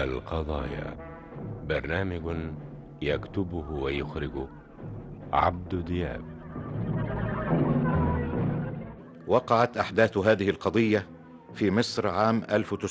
القضايا برنامج يكتبه ويخرجه عبد دياب وقعت أحداث هذه القضية في مصر عام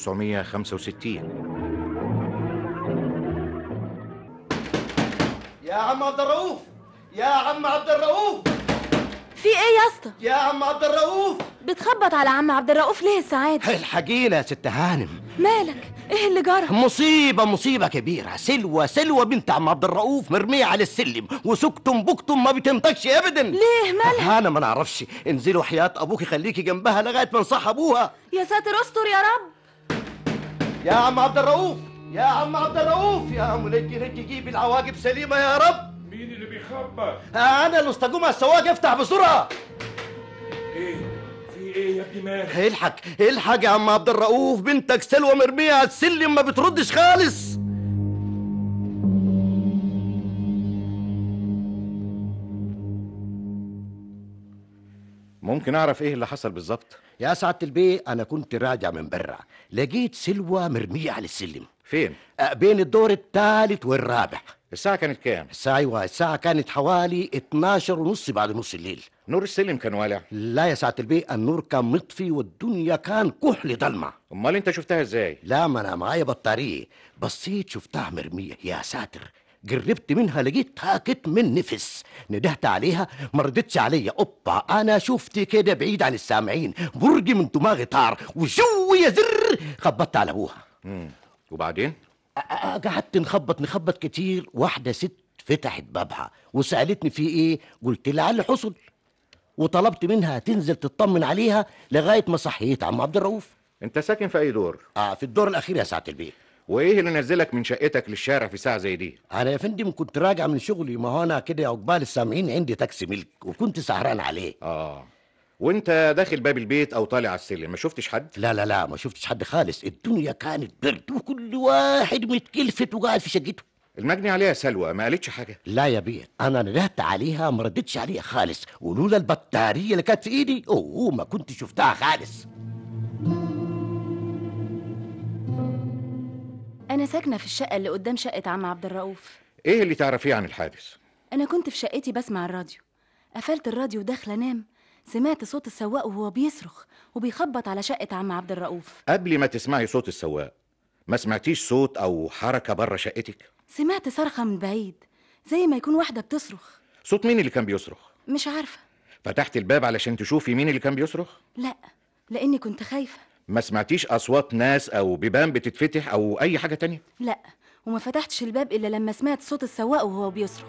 1965 يا عم عبد الرؤوف يا عم عبد الرؤوف في ايه يا اسطى يا عم عبد الرؤوف بتخبط على عم عبد الرؤوف ليه الساعات الحقينا يا ست هانم مالك ايه اللي جرى مصيبة مصيبة كبيرة سلوى سلوى بنت عم عبد الرؤوف مرمية على السلم وسكتم بكتم ما بتنطقش ابدا ليه مالها انا ما نعرفش انزلوا حياة ابوك خليكي جنبها لغاية ما نصح ابوها يا ساتر استر يا رب يا عم عبد الرؤوف يا عم عبد الرؤوف يا عم نجي نجي جيب العواقب سليمة يا رب مين اللي بيخبط؟ انا الاستاذ السواق افتح بسرعة ايه؟ في ايه يا ابني مالك؟ الحق الحق يا عم عبد الرؤوف بنتك سلوى مرمية على السلم ما بتردش خالص ممكن أعرف إيه اللي حصل بالظبط يا سعادة البيه أنا كنت راجع من برا لقيت سلوى مرمية على السلم فين أه، بين الدور الثالث والرابع الساعة كانت كام الساعة أيوة الساعة كانت حوالي 12 ونص بعد نص الليل نور السلم كان والع لا يا سعادة البيه النور كان مطفي والدنيا كان كحل ضلمة أمال أنت شفتها إزاي لا ما أنا معايا بطارية بصيت شفتها مرمية يا ساتر قربت منها لقيتها كتم من نفس ندهت عليها ما ردتش عليا اوبا انا شفت كده بعيد عن السامعين برج من دماغي طار وشو يا زر خبطت على ابوها مم. وبعدين أ- أ- قعدت نخبط نخبط كتير واحدة ست فتحت بابها وسألتني في ايه قلت لها على اللي حصل وطلبت منها تنزل تطمن عليها لغاية ما صحيت عم عبد الرؤوف أنت ساكن في أي دور آه في الدور الأخير يا سعادة البيت وإيه اللي نزلك من شقتك للشارع في ساعة زي دي أنا يا فندم كنت راجع من شغلي ما هو أنا كده عقبال السامعين عندي تاكسي ملك وكنت سهران عليه آه وأنت داخل باب البيت أو طالع على السلم ما شفتش حد لا لا لا ما شفتش حد خالص الدنيا كانت برد وكل واحد متكلفت وقاعد في شقته المجني عليها سلوى ما قالتش حاجة لا يا بيه انا ندهت عليها ما ردتش عليها خالص ولولا البطاريه اللي كانت في ايدي اوه ما كنت شفتها خالص انا ساكنه في الشقه اللي قدام شقه عم عبد الرؤوف إيه اللي تعرفيه عن الحادث انا كنت في شقتي بسمع الراديو قفلت الراديو وداخله انام سمعت صوت السواق وهو بيصرخ وبيخبط على شقه عم عبد الرؤوف قبل ما تسمعي صوت السواق ما سمعتيش صوت أو حركة بره شقتك سمعت صرخه من بعيد زي ما يكون واحده بتصرخ صوت مين اللي كان بيصرخ مش عارفه فتحت الباب علشان تشوفي مين اللي كان بيصرخ لا لاني كنت خايفه ما سمعتيش أصوات ناس أو بيبان بتتفتح أو أي حاجة تانية لا وما فتحتش الباب الا لما سمعت صوت السواق وهو بيصرخ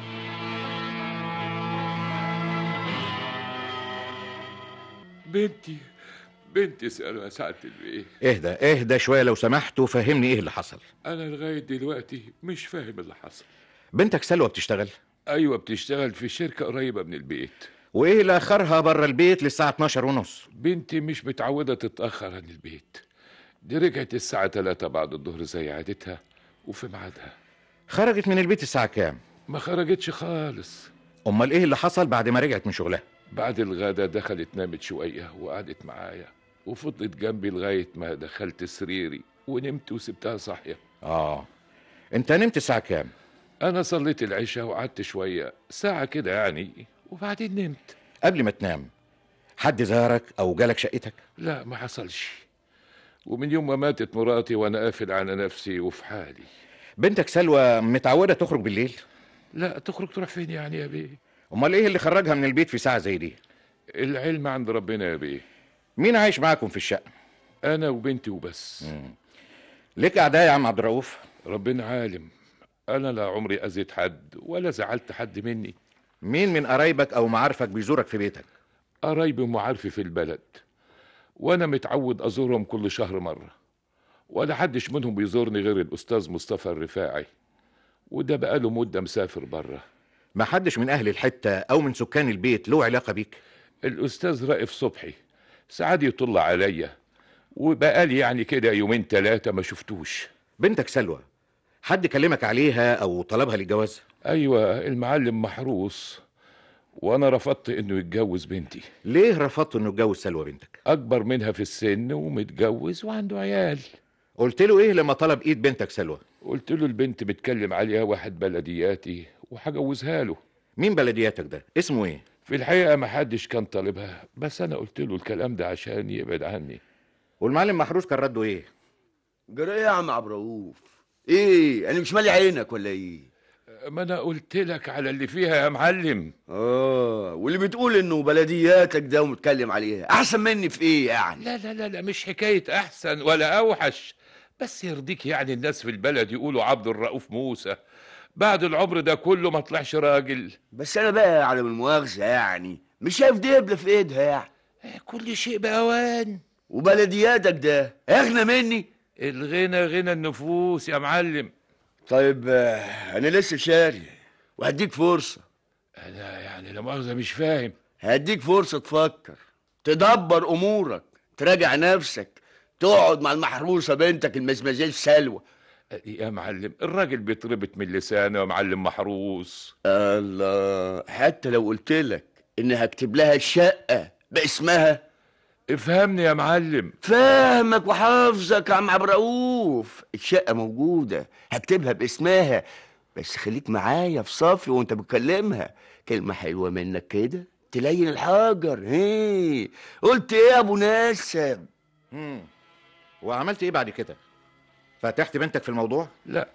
بنتي بنتي اسأله يا سعادة البيه اهدى اهدى شوية لو سمحت وفهمني ايه اللي حصل أنا لغاية دلوقتي مش فاهم اللي حصل بنتك سلوى بتشتغل أيوة بتشتغل في شركة قريبة من البيت وايه اللي اخرها بره البيت للساعة 12 ونص بنتي مش متعودة تتأخر عن البيت دي رجعت الساعة 3 بعد الظهر زي عادتها وفي ميعادها خرجت من البيت الساعة كام ما خرجتش خالص امال ايه اللي حصل بعد ما رجعت من شغلها بعد الغدا دخلت نامت شوية وقعدت معايا وفضلت جنبي لغاية ما دخلت سريري ونمت وسبتها صاحية اه انت نمت الساعة كام أنا صليت العشاء وقعدت شوية ساعة كده يعني وبعدين نمت قبل ما تنام حد زارك او جالك شقتك لا ما حصلش ومن يوم ما ماتت مراتي وأنا قافل على نفسي وفي حالي بنتك سلوى متعودة تخرج بالليل لا تخرج تروح فين يعني يا بيه امال ايه اللي خرجها من البيت في ساعة زي دي العلم عند ربنا يا بيه مين عايش معاكم في الشقة أنا وبنتي وبس ليك اعداء يا عم عبد الرؤوف ربنا عالم أنا لا عمري أذيت حد ولا زعلت حد مني مين من قرايبك او معارفك بيزورك في بيتك قرايبي ومعارفي في البلد وأنا متعود أزورهم كل شهر مرة ولا حدش منهم بيزورني غير الأستاذ مصطفى الرفاعي وده بقاله مدة مسافر بره ما حدش من اهل الحتة او من سكان البيت له علاقة بيك الأستاذ رائف صبحي ساعات يطلع عليا وبقالي يعني كده يومين تلاتة ما شفتوش بنتك سلوى حد كلمك عليها او طلبها للجواز أيوة المعلم محروس وأنا رفضت إنه يتجوز بنتي ليه رفضت انه يتجوز سلوى بنتك أكبر منها في السن ومتجوز وعنده عيال قلت له ايه لما طلب ايد بنتك سلوى قلت له البنت بتكلم عليها واحد بلدياتي وهجوزها له مين بلدياتك ده اسمه ايه في الحقيقة ما حدش كان طالبها بس أنا قلت له الكلام ده عشان يبعد عني والمعلم محروس كان رده ايه جرى ايه يا عم عبد الرؤوف ايه انا مش مالي عينك ولا ايه ما أنا قلت لك على اللي فيها يا معلم اه واللي بتقول انه بلدياتك ده ومتكلم عليها احسن مني في ايه يعني لا لا لا لا مش حكاية أحسن ولا أوحش بس يرضيك يعني الناس في البلد يقولوا عبد الرؤوف موسى بعد العمر ده كله ما طلعش راجل بس انا بقى على المؤاخذه يعني مش شايف دبله في ايدها يعني كل شيء بأوان وبلدياتك ده اغنى مني الغنى غنى النفوس يا معلم طيب آه، انا لسه شاري وهديك فرصه أنا يعني لا مؤاخذة مش فاهم هديك فرصه تفكر تدبر امورك تراجع نفسك تقعد مع المحروسه بنتك المزمزيل سلوى يا معلم الراجل بيتربط من لسانه يا معلم محروس الله حتى لو قلت لك اني هكتب لها الشقه باسمها افهمني يا معلم فاهمك وحافظك يا عم عبد الرؤوف الشقه موجوده هكتبها باسمها بس خليك معايا في صفي وانت بتكلمها كلمه حلوه منك كده تلين الحجر هي قلت ايه يا ابو ناسب مم. وعملت ايه بعد كده فتحت بنتك في الموضوع لا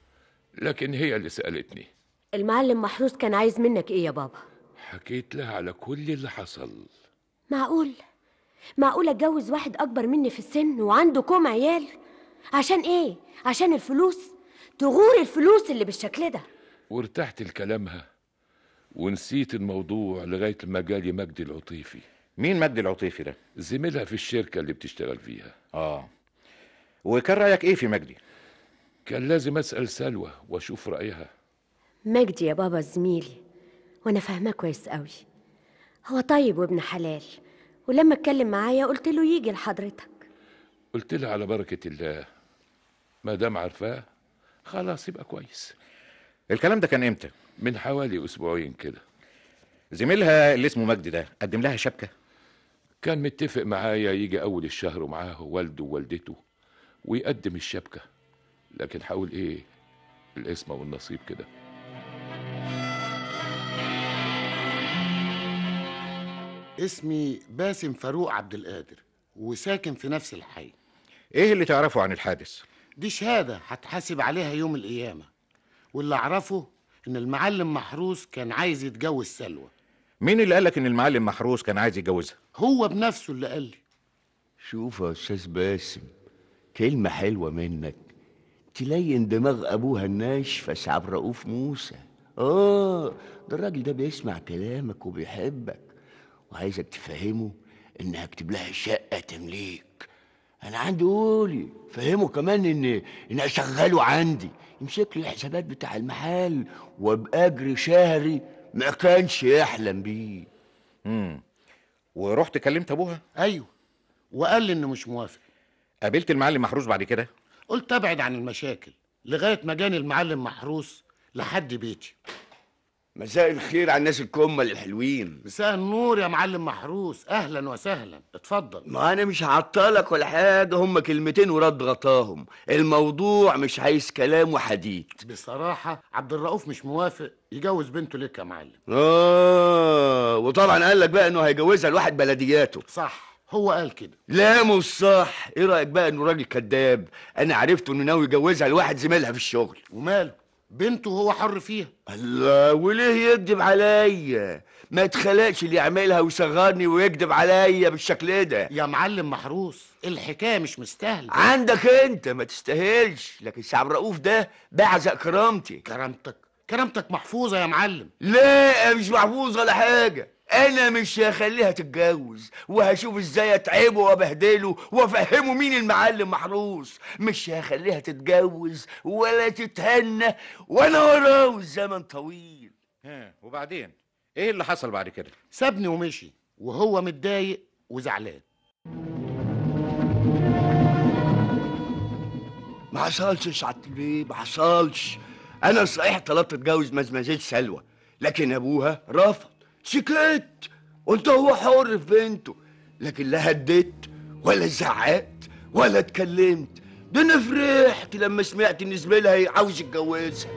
لكن هي اللي سألتني المعلم محروس كان عايز منك ايه يا بابا حكيت لها على كل اللي حصل معقول معقول اتجوز واحد اكبر مني في السن وعنده كوم عيال عشان ايه عشان الفلوس تغور الفلوس اللي بالشكل ده وارتحت لكلامها ونسيت الموضوع لغاية ما جالي مجدي العطيفي مين مجدي العطيفي ده زميلها في الشركة اللي بتشتغل فيها اه وكان رايك ايه في مجدي كان لازم أسأل سلوى وأشوف رأيها مجدي يا بابا زميلي وانا فاهماه كويس قوي هو طيب وابن حلال ولما اتكلم معايا قلت له يجي لحضرتك قلت لها على بركة الله ما دام عارفاه خلاص يبقى كويس الكلام ده كان امتى من حوالي أسبوعين كده زميلها اللي اسمه مجدي ده قدم لها شبكه كان متفق معايا يجي أول الشهر ومعاه والده ووالدته ويقدم الشبكة لكن حاول إيه الاسم والنصيب كده اسمي باسم فاروق عبد القادر وساكن في نفس الحي ايه اللي تعرفه عن الحادث دي شهادة هتحاسب عليها يوم القيامة واللي أعرفه إن المعلم محروس كان عايز يتجوز سلوى مين اللي قالك ان المعلم محروس كان عايز يتجوزها هو بنفسه اللي قال لي شوف يا استاذ باسم كلمه حلوه منك تلين دماغ ابوها الناشفه سي عبد الرؤوف موسى اه ده الراجل ده بيسمع كلامك وبيحبك وعايزك تفهمه ان هكتب لها شقه تمليك انا عندي قولي فهمه كمان ان ان اشغله عندي يمسك لي الحسابات بتاع المحل وباجر شهري ما كانش يحلم بيه امم ورحت كلمت ابوها أيوه وقال لي إنه مش موافق قابلت المعلم محروس بعد كده قلت أبعد عن المشاكل لغاية ما جاني المعلم محروس لحد بيتي مساء الخير على الناس الكمل الحلوين مساء النور يا معلم محروس أهلا وسهلا اتفضل ما انا مش هعطلك ولا حاجه هم كلمتين ورد غطاهم الموضوع مش عايز كلام وحديد بصراحة عبد الرؤوف مش موافق يجوز بنته ليك يا معلم اه وطبعا قال لك بقى انه هيجوزها لواحد بلدياته صح هو قال كده لا مش صح ايه رايك بقى انه راجل كذاب انا عرفت انه ناوي يجوزها لواحد زميلها في الشغل وماله بنته هو حر فيها الله وليه يكذب عليا ما اتخلقش اللي يعملها ويصغرني ويكذب عليا بالشكل ده يا معلم محروس الحكاية مش مستاهلة عندك انت ما تستاهلش لكن سعب رؤوف ده بعزق كرامتي كرامتك كرامتك محفوظة يا معلم لا مش محفوظ ولا حاجة أنا مش هخليها تتجوز وهشوف ازاي اتعبه وابهدله وافهمه مين المعلم محروس مش هخليها تتجوز ولا تتهنى وانا وراه الزمن طويل ها وبعدين ايه اللي حصل بعد كده سابني ومشي وهو متضايق وزعلان ما حصلش يا سعادة البيه ما حصلش انا صحيح طلبت اتجوز مزمزيل سلوى لكن ابوها رفض سكت قلت هو حر في بنته لكن لا هديت ولا زعقت ولا اتكلمت ده انا فرحت لما سمعت ان زميلها عاوز يتجوزها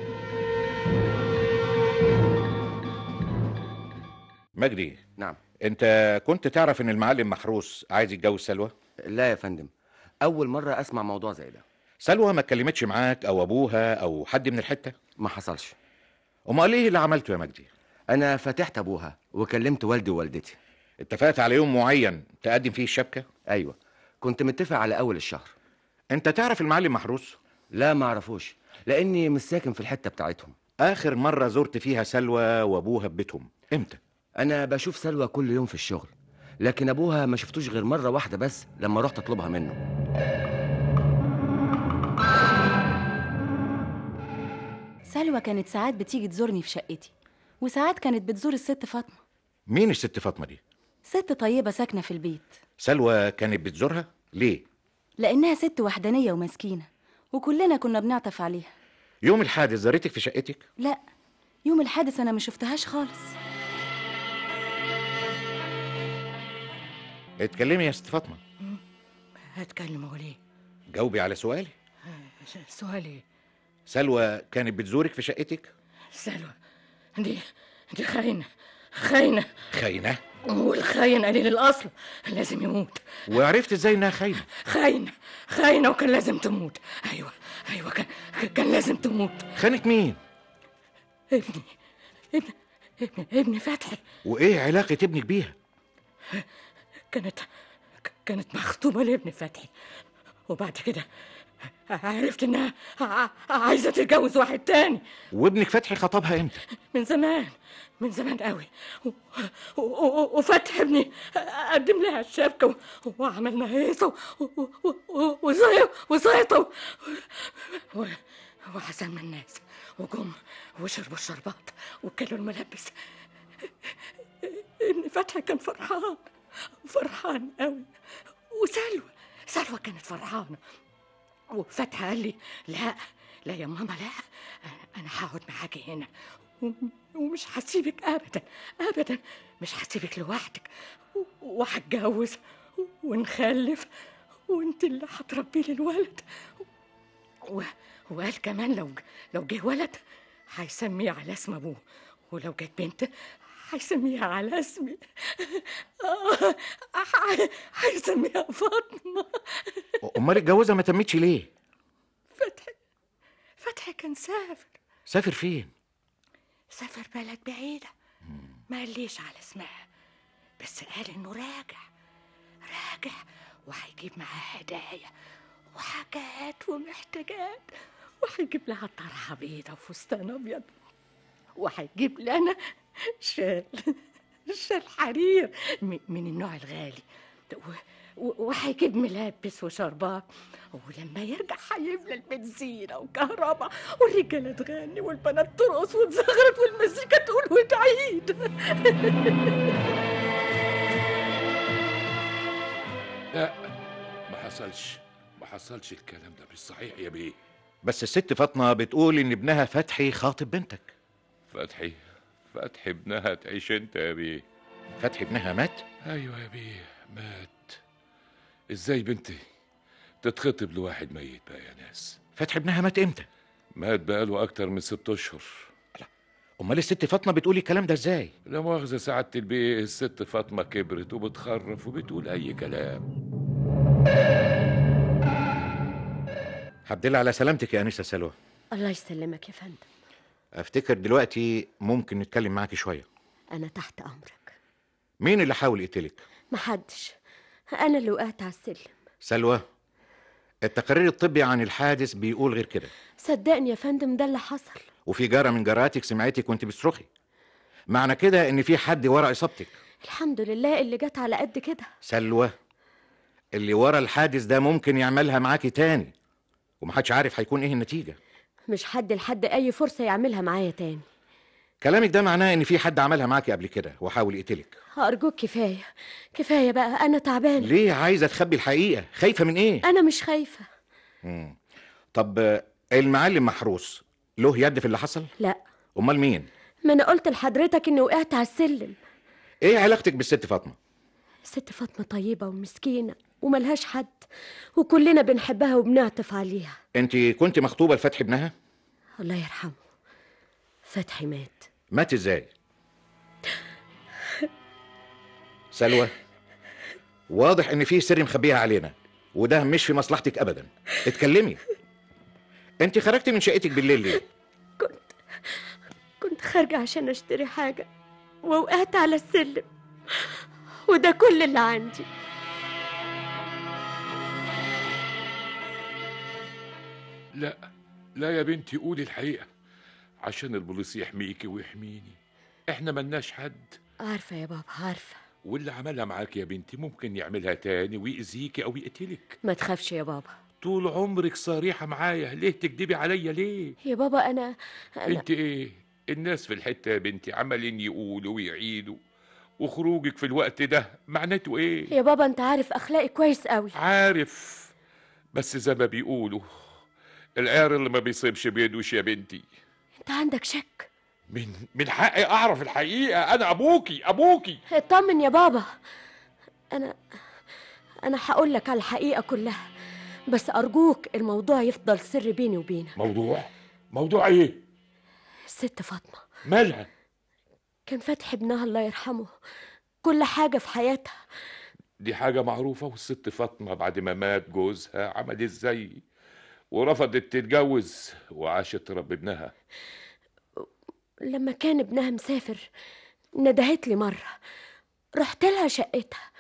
مجدي نعم انت كنت تعرف ان المعلم محروس عايز يتجوز سلوى لا يا فندم اول مره اسمع موضوع زي ده سلوى ما اتكلمتش معاك او ابوها او حد من الحته ما حصلش امال ايه اللي عملته يا مجدي انا فتحت ابوها وكلمت والدي ووالدتي اتفقت على يوم معين تقدم فيه الشبكه ايوه كنت متفق على اول الشهر انت تعرف المعلم محروس لا ما اعرفوش لاني مش ساكن في الحته بتاعتهم اخر مره زرت فيها سلوى وابوها في بيتهم امتى انا بشوف سلوى كل يوم في الشغل لكن ابوها ما شفتوش غير مره واحده بس لما رحت اطلبها منه سلوى كانت ساعات بتيجي تزورني في شقتي وساعات كانت بتزور الست فاطمة مين الست فاطمه دي ست طيبة ساكنة في البيت سلوى كانت بتزورها ليه لأنها ست وحدانية ومسكينة وكلنا كنا بنعطف عليها يوم الحادث زارتك في شقتك لا يوم الحادث أنا ما شفتهاش خالص اتكلمي يا ست فاطمه هتكلم هو ليه جاوبي على سؤالي سؤالي سلوى كانت بتزورك في شقتك سلوى دي دي خاينة خاينة خاينه والخاين قليل الأصل لازم يموت وعرفت ازاي انها خاينه خاينة خاينة وكان لازم تموت أيوة أيوة كان كان لازم تموت خانت مين ابني ابن ابن ابن فتحي وايه علاقه ابنك بيها كانت كانت مخطوبة لابن فتحي وبعد كده عرفت انها ع- عايزة تتجوز واحد تاني وابنك فتحي خطبها امتى من زمان من زمان قوي و- و- و- وفتح ابني قدم لها الشبكة و- وعملنا هيصة و- و- و- وزي- وزيطة و- و- وعزمنا الناس وجم وشربوا الشربات وكلوا الملبس ابن فتحي كان فرحان فرحان قوي وسلوى سلوى كانت فرحانة وفتحي قال لي لا لا يا ماما لا أنا- انا هقعد معاكي هنا و- ومش هسيبك ابدا ابدا مش هسيبك لوحدك و- وهتجوز ونخلف وانت اللي هتربي لي الولد و... وقال كمان لو لو جه ولد هيسميه على اسم ابوه ولو جت بنت هيسميها على اسمي آه، ح- هيسميها فاطمه امال الجوازه ما تمتش ليه فتحي فتحي كان سافر سافر فين سافر بلد بعيدة ما قاليش على اسمها بس قال انه راجع راجع وهيجيب معاه هدايا وحاجات ومحتاجات وهيجيب لها طرحة بيضة وفستان أبيض وهيجيب لنا شال شال حرير م- من النوع الغالي و- و- وهيجيب ملابس وشربات ولما يرجع هيملى البيت زينة وكهرباء والرجالة تغني والبنات ترقص وتزغرط والمزيكا تقول وتعيد لا ما حصلش ما حصلش الكلام ده مش صحيح يا بيه بس الست فاطمه بتقول ان ابنها فتحي خاطب بنتك فتحي فتحي ابنها تعيش انت يا بيه فتحي ابنها مات ايوه يا بيه مات ازاي بنتي تتخطب لواحد ميت بقى يا ناس فتحي ابنها مات امتى مات بقاله اكتر من ست اشهر امال الست فاطمه بتقول الكلام ده ازاي لا مؤاخذة سعادة البيه الست فاطمة كبرت وبتخرف وبتقول أي كلام الحمد لله على سلامتك يا انسه سلوى الله يسلمك يا فندم افتكر دلوقتي ممكن نتكلم معاكي شويه أنا تحت أمرك مين اللي حاول يقتلك محدش أنا اللي وقعت على السلم سلوى التقرير الطبي عن الحادث بيقول غير كده صدقني يا فندم ده اللي حصل وفي جاره من جاراتك سمعتك وانت بتصرخي معنى كده ان في حد ورا اصابتك الحمد لله اللي جت على قد كده سلوى اللي ورا الحادث ده ممكن يعملها معاكي تاني ومحدش عارف هيكون ايه النتيجه مش حد لحد أي فرصة يعملها معايا تاني كلامك ده معناه ان في حد عملها معاكي قبل كده وحاول يقتلك أرجوك كفاية كفاية بقى أنا تعبانة ليه عايزه تخبي الحقيقه خايفه من ايه أنا مش خايفة مم. طب آه، المعلم محروس له يد في اللي حصل لا امال مين ما أنا قلت لحضرتك إني وقعت على السلم ايه علاقتك بالست فاطمه ست فاطمة طيبة ومسكينة وملهاش حد وكلنا بنحبها وبنعطف عليها انت كنت مخطوبه لفتحي ابنها الله يرحمه فتحي مات مات ازاي سلوى واضح ان في سر مخبيها علينا وده مش في مصلحتك ابدا اتكلمي انت خرجتي من شقتك بالليل ليه كنت خارجة عشان اشتري حاجة ووقعت على السلم وده كل اللي عندي لا لا يا بنتي قولي الحقيقة عشان البوليس يحميكي ويحميني احنا ملناش حد عارفة يا بابا عارفة واللي عملها معاك يا بنتي ممكن يعملها تاني ويأذيكي أو يقتلك ما تخافش يا بابا طول عمرك صريحة معايا ليه تكدبي عليا ليه يا بابا أنا أنا انت ايه الناس في الحتة يا بنتي عمالين يقولوا ويعيدوا وخروجك في الوقت ده معناته ايه يا بابا أنت عارف أخلاقي كويس قوي عارف بس زي ما بيقولوا العيار اللي ما بيصيبش بيدوش يا بنتي أنت عندك شك من من حقي اعرف الحقيقه انا ابوكي ابوكي اطمن يا بابا أنا أنا هقول لك على الحقيقة كلها بس أرجوك الموضوع يفضل سر بيني وبينك موضوع موضوع ايه الست فاطمة مالها كان فتحي ابنها الله يرحمه كل حاجة في حياتها دي حاجه معروفه والست فاطمه بعد ما مات جوزها عملت ازاي ورفضت تتجوز وعاشت تربي ابنها لما كان ابنها مسافر ندهت لي مرة رحت لها شقتها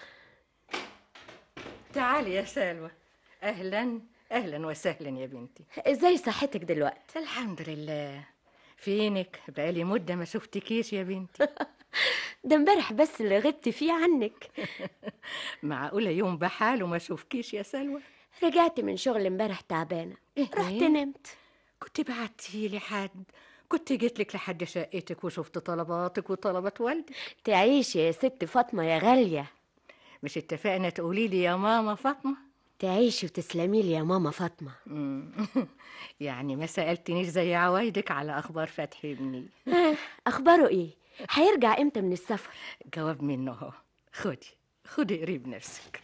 تعالي يا سلوى اهلا اهلا وسهلا يا بنتي ازاي صحتك دلوقتي الحمد لله فينك بقالي مده ما شفتكيش يا بنتي ده امبارح بس اللي غبت فيه عنك معقوله يوم بحاله ما اشوفكيش يا سلوى رجعت من شغل امبارح تعبانة رحت نمت كنت بعتيلي حد كنت جيت لك لحد شقتك وشفت طلباتك وطلبات والدك تعيش يا ست فاطمة يا غالية مش اتفقنا تقولي لي يا ماما فاطمه تعيشي وتسلمي لي يا ماما فاطمة مم. يعني ما سالتنيش زي عوايدك على اخبار فتحي ابني آه، أخباره إيه؟ هيرجع إمتى من السفر؟ جواب منه اهو خدي خدي قريب نفسك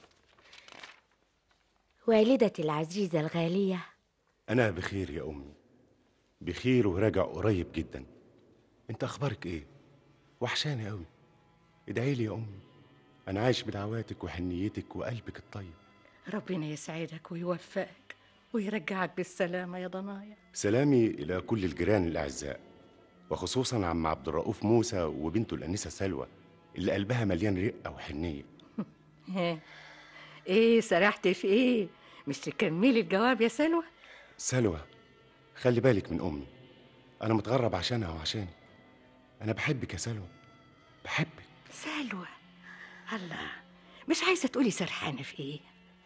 والدتي العزيزة الغالية أنا بخير يا أمي بخير وراجع قريب جدا أنت أخبارك إيه؟ وحشاني أوي ادعي لي يا أمي أنا عايش بدعواتك وحنيتك وقلبك الطيب ربنا يسعدك ويوفقك ويرجعك بالسلامة يا ضنايا سلامي إلى كل الجيران الأعزاء وخصوصا عم عبد الرؤوف موسى وبنته الأنسة سلوى اللي قلبها مليان رقة وحنية ها ايه سرحت في ايه مش تكملي الجواب يا سلوى سلوى خلي بالك من أمي أنا متغرب عشانها وعشاني أنا بحبك يا سلوى بحبك سلوى الله مش عايزة تقولي سرحانة في ايه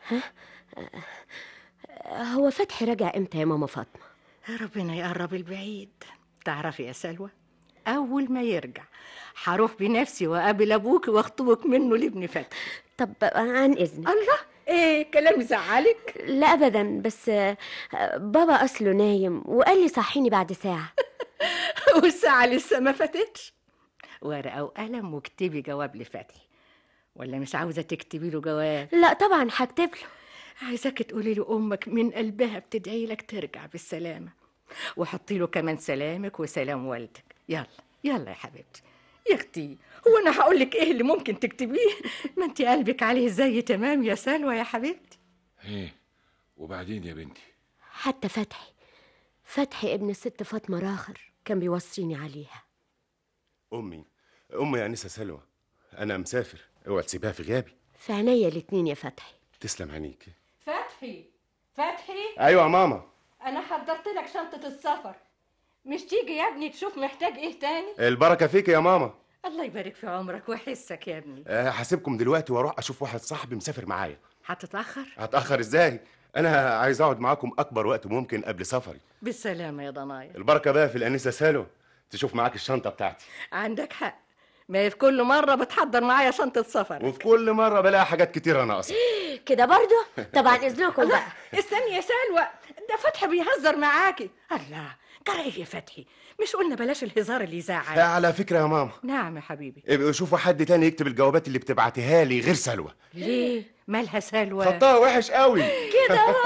هو فتحي رجع إمتى يا ماما فاطمة؟ ربنا يقرب البعيد تعرفي يا سلوى أول ما يرجع هروح بنفسي وأقابل أبوك وأخطبك منه لابن فتحي طب عن إذنك الله إيه كلام زعلك؟ لا أبدا بس آه، بابا أصله نايم وقال لي صحيني بعد ساعة والساعة لسه ما فاتتش ورقة وقلم واكتبي جواب لفتحي ولا مش عاوزة تكتبي له جواب لا طبعا هكتب له عايزاك تقولي له أمك من قلبها بتدعي لك ترجع بالسلامة وحطي له كمان سلامك وسلام والدك يلا يلا يا حبيبتي يا اختي هو انا هقول لك ايه اللي ممكن تكتبيه ما انت قلبك عليه زي تمام يا سلوى يا حبيبتي ايه وبعدين يا بنتي حتى فتحي فتحي ابن الست فاطمة راخر كان بيوصيني عليها أمي أمي يا أنسة سلوى أنا مسافر اوعى تسيبها في غيابي في عينيا الاتنين يا فتحي تسلم عينيك فتحي فتحي أيوة يا ماما انا حضرت لك شنطة السفر مش تيجي يا ابني تشوف محتاج ايه تاني البركة فيك يا ماما الله يبارك في عمرك ويحسك يا ابني أه، هسيبكم دلوقتي واروح اشوف واحد صاحبي مسافر معايا هتتأخر هتأخر ازاي انا عايز اقعد معاكم اكبر وقت ممكن قبل سفري بالسلامة يا ضنايا البركة بقى في الانسة سالو تشوف معاك الشنطة بتاعتي عندك حق ما في كل مرة بتحضر معايا شنطة سفر وفي كل مرة بلاقي حاجات كتيرة ناقصة كده برضو طبعا إذنكم بقى استني يا سلوى ده فتحي بيهزر معاكي الله جرى ايه يا فتحي مش قلنا بلاش الهزار اللي يزعل على فكره يا ماما نعم يا حبيبي ابقوا شوفوا حد تاني يكتب الجوابات اللي بتبعتها لي غير سلوى ليه مالها سلوى خطها وحش قوي كده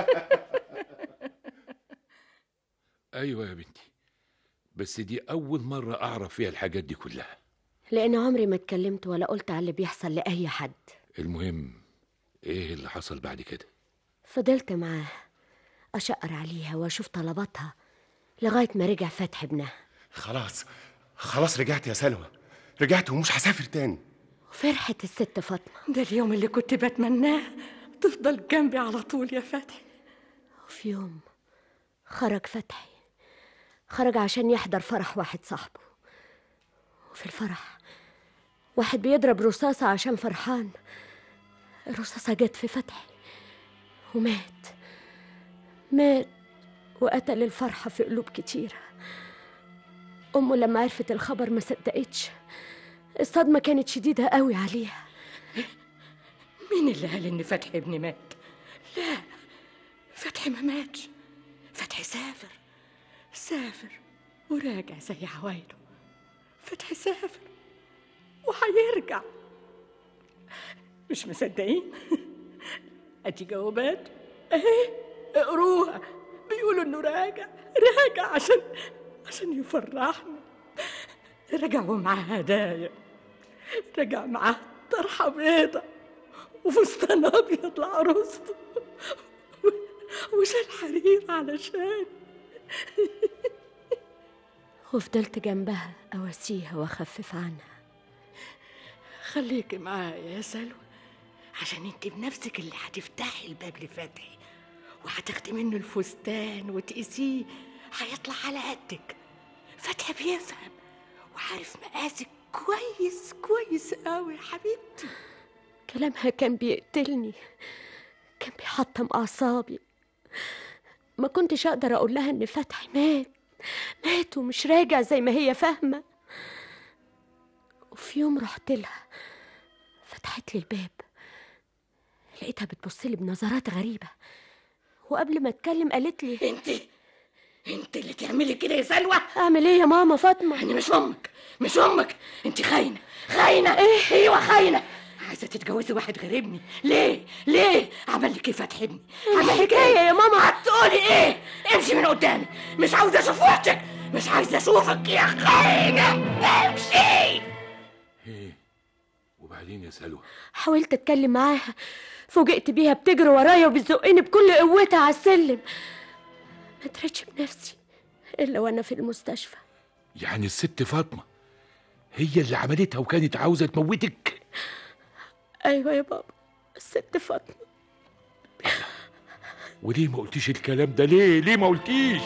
ايوه يا بنتي بس دي اول مره اعرف فيها الحاجات دي كلها لأن عمري ما اتكلمت ولا قلت على اللي بيحصل لأي حد المهم ايه اللي حصل بعد كده فضلت معاه أشقر عليها وأشوف طلباتها لغاية ما رجع فتحي ابنها خلاص خلاص رجعت يا سلوى رجعت ومش هسافر تاني وفرحت الست فاطمة ده اليوم اللي كنت بتمناه تفضل جنبي على طول يا فتحي وفي يوم خرج فتحي خرج عشان يحضر فرح واحد صاحبه وفي الفرح واحد بيضرب رصاصة عشان فرحان الرصاصة جت في فتحي ومات مات وقتل الفرحة في قلوب كتيرة أمه لما عرفت الخبر ما صدقتش الصدمة كانت شديدة قوي عليها مين اللي قال ان فتحي ابني مات لا فتحي ما ماتش فتحي سافر سافر وراجع زي عوايده فتحي سافر وهيرجع مش مصدقين ادي جوابات اهي اقروها بيقولوا انه راجع راجع عشان عشان يفرحنا رجع ومعاه هدايا رجع معاه طرحه بيضه وفستان ابيض لعروسته وشال حرير علشان وفضلت جنبها أواسيها وأخفف عنها خليكي معايا يا سلوى عشان انت بنفسك اللي هتفتحي الباب لفتحي وهتاخدي منه الفستان وتقيسيه هيطلع على قدك فتحي بيفهم وعارف مقاسك كويس كويس قوي يا حبيبتي كلامها كان بيقتلني كان بيحطم أعصابي ما كنتش أقدر أقول لها إن فتحي مات مات ومش راجع زي ما هي فاهمة وفي يوم رحت لها فتحت لي الباب لقيتها بتبص لي بنظرات غريبة وقبل ما اتكلم قالت لي انت انت اللي تعملي كده يا سلوى اعمل ايه يا ماما فاطمة انا مش امك مش امك انت خاينه خاينه ايه ايوه خاينه عايزه تتجوزي واحد غير ابني ليه ليه عمل لك ايه فتح ابني عمل لك الحكاية يا ماما هتقولي ايه امشي من قدامي مش عاوزه اشوف وشك مش عايزه اشوفك يا خاينه امشي ايه وبعدين يا سلوى حاولت اتكلم معاها فوجئت بيها بتجري ورايا وبتزقني بكل قوتها على السلم ما دريتش بنفسي الا وانا في المستشفى يعني الست فاطمه هي اللي عملتها وكانت عاوزه تموتك ايوه يا بابا الست فاطمه وليه ما قلتيش الكلام ده ليه ليه ما قلتيش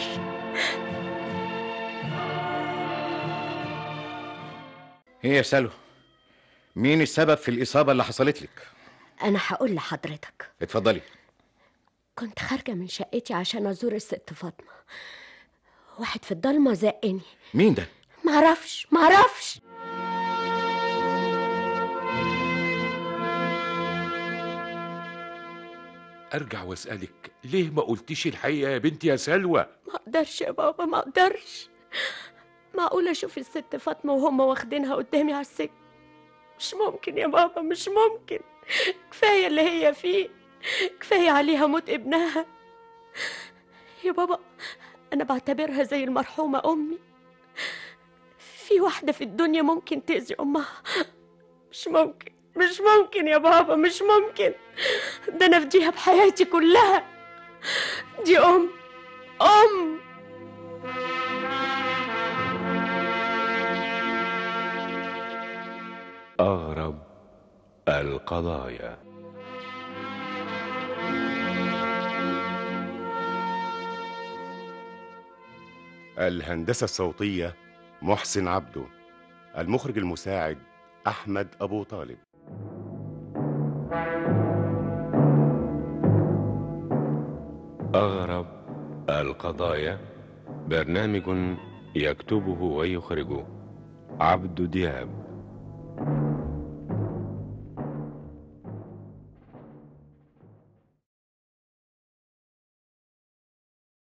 ايه يا سلوى مين السبب في الإصابة اللي حصلت لك انا هقول لحضرتك اتفضلي كنت خارجه من شقتي عشان ازور الست فاطمه واحد في الضلمه زقني مين ده معرفش معرفش ارجع واسالك ليه ما قلتيش الحقيقه يا بنتي يا سلوى ما اقدرش يا بابا ما اقدرش معقول اشوف الست فاطمه وهم واخدينها قدامي على السجن مش ممكن يا بابا مش ممكن كفايه اللي هي فيه كفايه عليها موت ابنها يا بابا انا بعتبرها زي المرحومه امي في واحده في الدنيا ممكن تاذي امها مش ممكن مش ممكن يا بابا مش ممكن ده انا افديها بحياتي كلها دي ام ام أغرب القضايا الهندسة الصوتية محسن عبده المخرج المساعد أحمد أبو طالب أغرب القضايا برنامج يكتبه ويخرجه عبد دياب